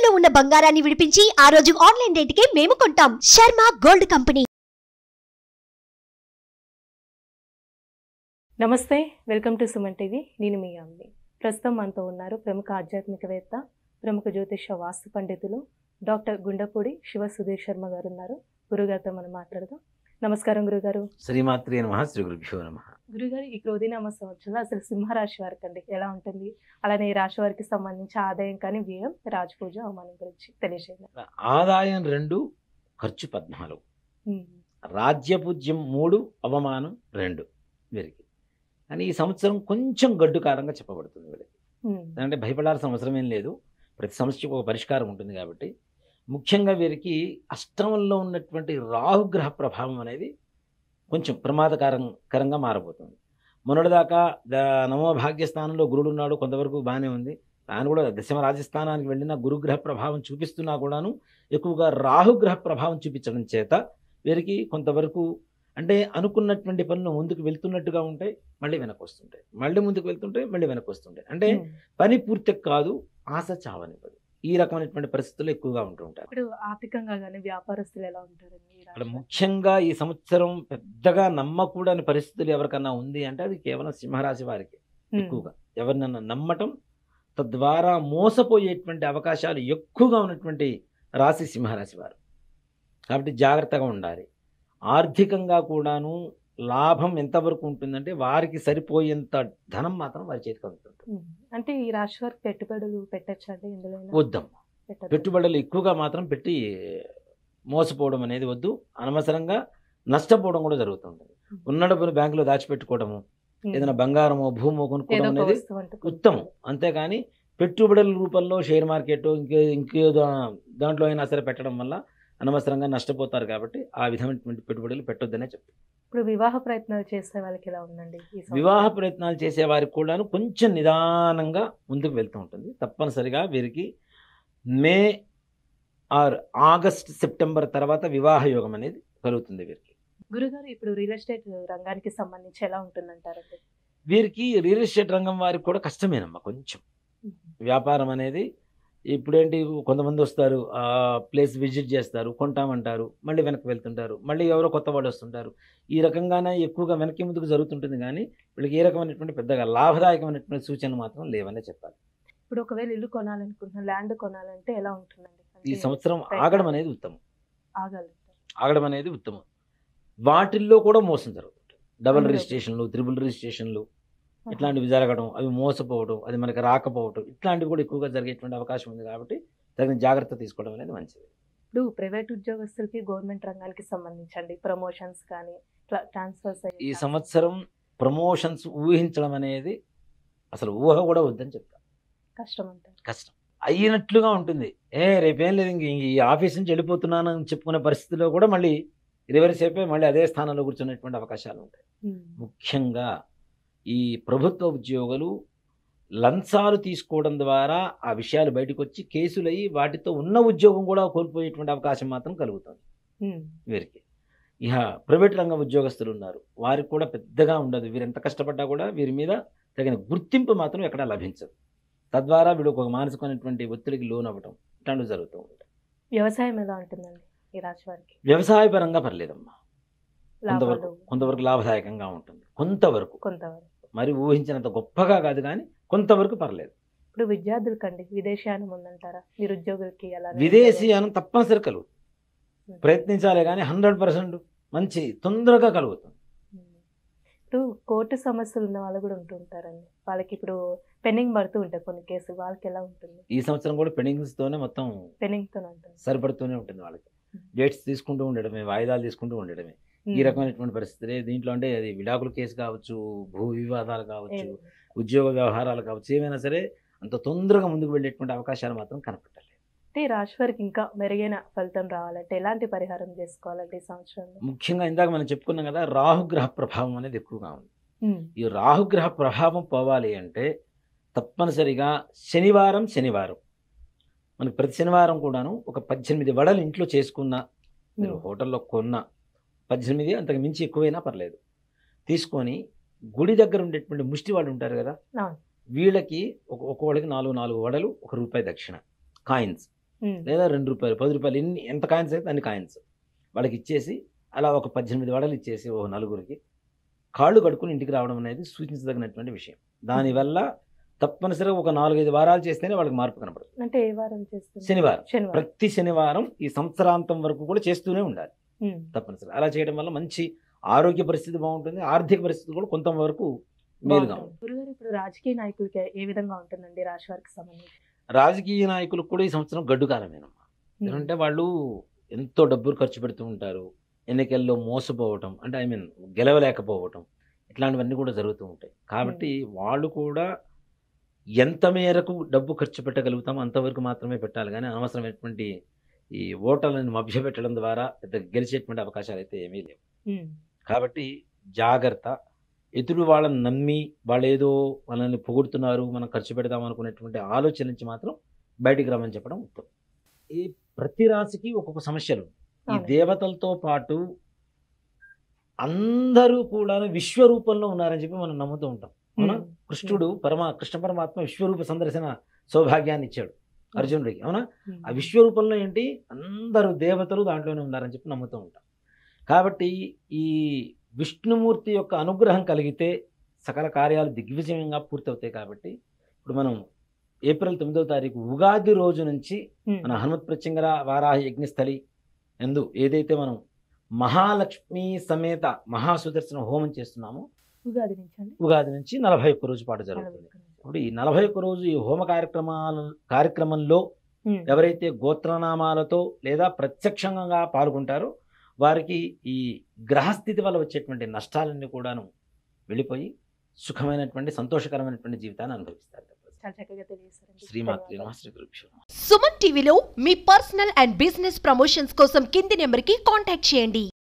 తాకట్టులో ఉన్న బంగారాన్ని విడిపించి ఆ రోజు ఆన్లైన్ రేటుకే మేము కొంటాం శర్మ గోల్డ్ కంపెనీ నమస్తే వెల్కమ్ టు సుమన్ టీవీ నేను మీ అమ్మి ప్రస్తుతం మనతో ఉన్నారు ప్రముఖ ఆధ్యాత్మికవేత్త ప్రముఖ జ్యోతిష వాస్తు పండితులు డాక్టర్ గుండపూడి శివ సుధీర్ శర్మ గారు ఉన్నారు గురుగారితో మనం మాట్లాడదాం నమస్కారం గురుగారు శ్రీమాత్రే నమ శ్రీ గురుభ్యో నమ గురుగారు ఈ క్రోధినామ సంవత్సరంలో అసలు సింహరాశి వారికి అండి ఎలా ఉంటుంది అలానే ఈ రాశి వారికి సంబంధించి ఆదాయం కానీ వ్యయం రాజపూజ అవమానం గురించి తెలియజేయండి ఆదాయం రెండు ఖర్చు పద్నాలుగు ఉమ్, రాజ్యపూజ్యం మూడు అవమానం రెండు వీరికి కానీ ఈ సంవత్సరం కొంచెం గడ్డుకారంగా చెప్పబడుతుంది వీళ్ళకి ఉమ్, అంటే భయపడాల్సిన అవసరం ఏం లేదు ప్రతి సమస్యకు ఒక పరిష్కారం ఉంటుంది కాబట్టి ముఖ్యంగా వీరికి అష్టమంలో ఉన్నటువంటి రాహుగ్రహ ప్రభావం అనేది కొంచెం ప్రమాదకరంగా మారబోతుంది మొన్నటిదాకా ద నవమ భాగ్యస్థానంలో గురుడు ఉన్నాడు కొంతవరకు బాగానే ఉంది ఆయన కూడా దశమ రాజస్థానానికి వెళ్ళిన గురుగ్రహ ప్రభావం చూపిస్తున్నా కూడాను ఎక్కువగా రాహుగ్రహ ప్రభావం చూపించడం చేత వీరికి కొంతవరకు అంటే అనుకున్నటువంటి పనులు ముందుకు వెళ్తున్నట్టుగా ఉంటాయి మళ్ళీ వెనక్కి వస్తుంటాయి మళ్ళీ ముందుకు వెళ్తుంటాయి మళ్ళీ వెనక్కి వస్తుంటాయి అంటే ఉమ్. పని పూర్తి కాదు ఆశ చావనివ్వదు ఈ రకమైనటువంటి పరిస్థితులు ఎక్కువగా ఉంటూ ఉంటారు ఇప్పుడు ఆర్థికంగా కానీ వ్యాపారస్తులు ఎలా ఉంటారండి ఈ అక్కడ రాశి ముఖ్యంగా ఈ సంవత్సరం పెద్దగా నమ్మకూడని పరిస్థితులు ఎవరికన్నా ఉంది అంటే అది కేవలం సింహరాశి వారికి ఉమ్, ఎక్కువగా ఎవరినన్నా నమ్మటం తద్వారా మోసపోయేటువంటి అవకాశాలు ఎక్కువగా ఉన్నటువంటి రాశి సింహరాశి వారు కాబట్టి జాగ్రత్తగా ఉండాలి ఆర్థికంగా కూడాను లాభం ఎంతవరకు ఉంటుందంటే వారికి సరిపోయేంత ధనం మాత్రం వారి చేతికి అందుతుంది ఉమ్. అంటే ఈ రాశి వారికి పెట్టుబడులు పెట్టచ్చా అండి ఇందులో వద్దాం పెట్టుబడులు ఎక్కువగా మాత్రం పెట్టి మోసపోవడం అనేది వద్దు అనవసరంగా నష్టపోవడం కూడా జరుగుతుంది ఉన్న డబ్బును బ్యాంకులో దాచిపెట్టుకోవడము ఏదైనా బంగారమో భూమో కొనుక్కోవడం అనేది ఉత్తమం అంతేకాని పెట్టుబడుల రూపంలో షేర్ మార్కెట్ ఇంకే ఇంకే దా- దాంట్లో అయినా సరే పెట్టడం వల్ల అనవసరంగా నష్టపోతారు కాబట్టి ఆ విధమైనటువంటి పెట్టుబడులు పెట్టొద్దనే చెప్తాను ఇప్పుడు వివాహ ప్రయత్నాలు చేసే వాళ్ళకి ఎలా ఉందండి ఈ సంవత్సరం? వివాహ ప్రయత్నాలు చేసే వారికి కూడాను కొంచెం నిదానంగా ముందుకు వెళ్తూ ఉంటుంది తప్పనిసరిగా వీరికి మే ఆర్ ఆగస్ట్ సెప్టెంబర్ తర్వాత వివాహ యోగం అనేది కలుగుతుంది వీరికి గురుగారు ఇప్పుడు రియల్ ఎస్టేట్ రంగానికి సంబంధించి ఎలా ఉంటుందంటారండి వీరికి రియల్ ఎస్టేట్ రంగం వారికి కూడా కష్టమేనమ్మా కొంచెం వ్యాపారం అనేది ఇప్పుడేంటి కొంతమంది వస్తారు ఆ ప్లేస్ విజిట్ చేస్తారు కొంటామంటారు మళ్ళీ వెనక్కి వెళ్తుంటారు మళ్ళీ ఎవరో కొత్త వాళ్ళు వస్తుంటారు ఈ రకంగానే ఎక్కువగా వెనక్కి ముందుకు జరుగుతుంటుంది కానీ వీళ్ళకి ఏ రకమైనటువంటి పెద్దగా లాభదాయకమైనటువంటి సూచనలు మాత్రం లేవనే చెప్పాలి ఇప్పుడు ఒకవేళ ఇల్లు కొనాలనుకుంటున్నా ల్యాండ్ కొనాలంటే ఎలా ఉంటుందండి ఈ అంటే సంవత్సరం ప్రయత్నం ఆగడం అనేది ఉత్తమం ఆగలుగుతారు ఆగడం అనేది ఉత్తమం వాటిల్లో కూడా మోసం జరుగుతుంది డబుల్ అందులో. రిజిస్ట్రేషన్లు త్రిబుల్ రిజిస్ట్రేషన్లు ఇట్లాంటివి జరగడం అవి మోసపోవడం అది మనకి రాకపోవడం ఇట్లాంటివి కూడా ఎక్కువగా జరిగేటువంటి అవకాశం ఉంది కాబట్టి తగిన జాగ్రత్త తీసుకోవడం అనేది మంచిది ఇప్పుడు ప్రైవేట్ ఉద్యోగస్తులకి గవర్నమెంట్ రంగానికి సంబంధించండి ప్రమోషన్స్ కానీ ట్రాన్స్ఫర్స్ ఈ సంవత్సరం ప్రమోషన్స్ ఊహించడం అనేది అసలు ఊహ కూడా వద్దని చెప్తా కష్టం అంటారు కష్టం అయినట్లుగా ఉంటుంది ఏ రేపేం లేదు ఇంక ఈ ఆఫీస్ నుంచి వెళ్ళిపోతున్నాను అని చెప్పుకునే పరిస్థితిలో కూడా మళ్ళీ రివర్స్ అయిపోయి మళ్ళీ అదే స్థానంలో కూర్చునేటువంటి అవకాశాలు ఉంటాయి ఉమ్. ముఖ్యంగా ఈ ప్రభుత్వ ఉద్యోగులు లంచాలు తీసుకోవడం ద్వారా ఆ విషయాలు బయటకు వచ్చి కేసులయ్యి వాటితో ఉన్న ఉద్యోగం కూడా కోల్పోయేటువంటి అవకాశం మాత్రం కలుగుతుంది ఉమ్. వీరికి ఇక ప్రైవేట్ రంగ ఉద్యోగస్తులు ఉన్నారు వారికి కూడా పెద్దగా ఉండదు వీరు ఎంత కష్టపడ్డా కూడా వీరి మీద తగిన గుర్తింపు మాత్రం ఎక్కడా లభించదు తద్వారా వీడు ఒక మానసికమైనటువంటి ఒత్తిడికి లోన్ అవ్వడం ఇట్లాంటివి జరుగుతూ ఉంటాయి వ్యవసాయం ఎలా ఉంటుందండి ఈ రాశి వారికి వ్యవసాయ పరంగా పర్లేదమ్మా కొంతవరకు లాభాలు కొంతవరకు లాభదాయకంగా ఉంటుంది కొంతవరకు కొంతవరకు మరి ఊహించినంత గొప్పగా కాదు కానీ కొంతవరకు పర్లేదు ఇప్పుడు విద్యార్థులకండి విదేశీయానం ఉందంటారా నిరుద్యోగులకి ఎలా విదేశీయానం తప్పనిసరి కలుగుతుంది ఉమ్. ప్రయత్నించాలి కానీ హండ్రెడ్ పర్సెంట్ మంచి తొందరగా కలుగుతుంది ఉమ్. ఇప్పుడు కోర్టు సమస్యలు ఉన్న వాళ్ళు కూడా ఉంటూ ఉంటారండి వాళ్ళకి ఇప్పుడు పెండింగ్ పడుతూ ఉంటాయి కొన్ని కేసులు వాళ్ళకి ఎలా ఉంటుంది ఈ సంవత్సరం కూడా పెండింగ్స్తోనే మొత్తం పెండింగ్ తో ఉంటుంది సరిపడుతూనే ఉంటుంది వాళ్ళకి డేట్స్ తీసుకుంటూ ఉండడమే వాయిదాలు తీసుకుంటూ ఉండడమే ఈ రకమైనటువంటి పరిస్థితులే దీంట్లో అంటే అది విడాకుల కేసు కావచ్చు భూ వివాదాలు కావచ్చు ఏం- ఉద్యోగ వ్యవహారాలు కావచ్చు ఏమైనా సరే అంత తొందరగా ముందుకు వెళ్ళేటువంటి అవకాశాలు మాత్రం కనపట్టాలి అంటే ఈ రాశి వారికి ఇంకా మెరుగైన ఫలితం రావాలంటే ఎలాంటి పరిహారం చేసుకోవాలంటే ఈ సంవత్సరంలో ముఖ్యంగా ఇందాక మనం చెప్పుకున్నాం కదా రాహుగ్రహ ప్రభావం అనేది ఎక్కువగా ఉంది ఉమ్. ఈ రాహుగ్రహ ప్రభావం పోవాలి అంటే తప్పనిసరిగా శనివారం శనివారం మనకి ప్రతి శనివారం కూడాను ఒక పద్దెనిమిది వడలు ఇంట్లో చేసుకున్న మీరు ఉమ్. హోటల్లో కొన్న పద్దెనిమిది అంతకు మించి ఎక్కువైనా పర్లేదు తీసుకొని గుడి దగ్గర ఉండేటువంటి ముష్టి వాళ్ళు ఉంటారు కదా అవును. వీళ్ళకి ఒక ఒక్కొక్కడికి నాలుగు నాలుగు వడలు ఒక రూపాయి దక్షిణ కాయిన్స్ ఉమ్. లేదా రెండు రూపాయలు పది రూపాయలు ఎన్ని ఎంత కాయిన్స్ అయితే అన్ని కాయిన్స్ వాళ్ళకి ఇచ్చేసి అలా ఒక పద్దెనిమిది వడలు ఇచ్చేసి ఓ నలుగురికి కాళ్ళు కడుక్కుని ఇంటికి రావడం అనేది సూచించదగినటువంటి విషయం దానివల్ల తప్పనిసరిగా ఒక నాలుగైదు వారాలు చేస్తేనే వాళ్ళకి మార్పు కనపడుతుంది అంటే ఏ వారం చేస్తుంది శనివారం శనివారం ప్రతి శనివారం ఈ సంవత్సరాంతం వరకు కూడా చేస్తూనే ఉండాలి ఉమ్. తప్పనిసరి అలా చేయడం వల్ల మంచి ఆరోగ్య పరిస్థితి బాగుంటుంది ఆర్థిక పరిస్థితి కూడా కొంతవరకు మేలుగా బాగుంటుంది. ఉంటుంది గురుగారు ఇప్పుడు రాజకీయ నాయకులకి ఏ విధంగా ఉంటుందండి రాశి వారికి సంబంధించి రాజకీయ నాయకులకు కూడా ఈ సంవత్సరం గడ్డు కాలమేనమ్మా ఉమ్. ఎందుకంటే వాళ్ళు ఎంతో డబ్బులు ఖర్చు పెడుతూ ఉంటారు ఎన్నికల్లో మోసపోవటం అంటే ఐ మీన్ గెలవలేకపోవటం ఇట్లాంటివన్నీ కూడా జరుగుతూ ఉంటాయి కాబట్టి వాళ్ళు కూడా ఎంత మేరకు డబ్బు ఖర్చు పెట్టగలుగుతామో అంతవరకు మాత్రమే పెట్టాలి కానీ అనవసరమైనటువంటి ఈ ఓటర్లను మభ్యపెట్టడం ద్వారా పెద్ద గెలిచేటువంటి అవకాశాలు అయితే ఏమీ లేవు ఉమ్. కాబట్టి జాగ్రత్త ఎదురు వాళ్ళని నమ్మి వాళ్ళు ఏదో మనల్ని పొగుడుతున్నారు మనం ఖర్చు పెడదాం అనుకునేటువంటి ఆలోచన నుంచి మాత్రం బయటికి రమ్మని చెప్పడం ఉత్తమం ఈ ప్రతి రాశికి ఒక్కొక్క సమస్యలు ఈ అవును. దేవతలతో పాటు అందరూ కూడా విశ్వరూపంలో ఉన్నారని చెప్పి మనం నమ్ముతూ ఉంటాం అవునా ఉమ్. కృష్ణుడు పరమా కృష్ణ పరమాత్మ విశ్వరూప సందర్శన సౌభాగ్యాన్ని ఇచ్చాడు అర్జునుడికి అవునా ఉమ్. ఆ విశ్వరూపంలో ఏంటి అందరూ దేవతలు దాంట్లోనే ఉన్నారని చెప్పి నమ్ముతూ ఉంటాం కాబట్టి ఈ విష్ణుమూర్తి యొక్క అనుగ్రహం కలిగితే సకల కార్యాలు దిగ్విజయంగా పూర్తవుతాయి కాబట్టి ఇప్పుడు మనం ఏప్రిల్ తొమ్మిదవ తారీఖు ఉగాది రోజు నుంచి ఉమ్. మన హనుమత్ ప్రత్యంగర వారాహ యజ్ఞస్థలి ఎందు ఏదైతే మనం మహాలక్ష్మి సమేత మహాసుదర్శన హోమం చేస్తున్నామో ఉగాది నుంచి అండి ఉగాది నుంచి నలభై ఒక్క రోజు పాటు జరుగుతుంది ఇప్పుడు ఈ నలభై ఒక్క రోజు ఈ హోమ కార్యక్రమాల కార్యక్రమంలో ఉమ్. ఎవరైతే గోత్రనామాలతో లేదా ప్రత్యక్షంగా పాల్గొంటారో వారికి ఈ గ్రహస్థితి వల్ల వచ్చేటువంటి నష్టాలన్నీ కూడాను వెళ్ళిపోయి సుఖమైనటువంటి సంతోషకరమైనటువంటి జీవితాన్ని అనుభవిస్తారు చాలా చక్కగా తెలియజేశారండి శ్రీమాత్రి ధన్యవాదాలు. నమ శ్రీ గురుభ్యో నమః. సుమన్ టీవీలో మీ పర్సనల్ అండ్ బిజినెస్ ప్రమోషన్స్ కోసం కింది నెంబర్కి కాంటాక్ట్ చేయండి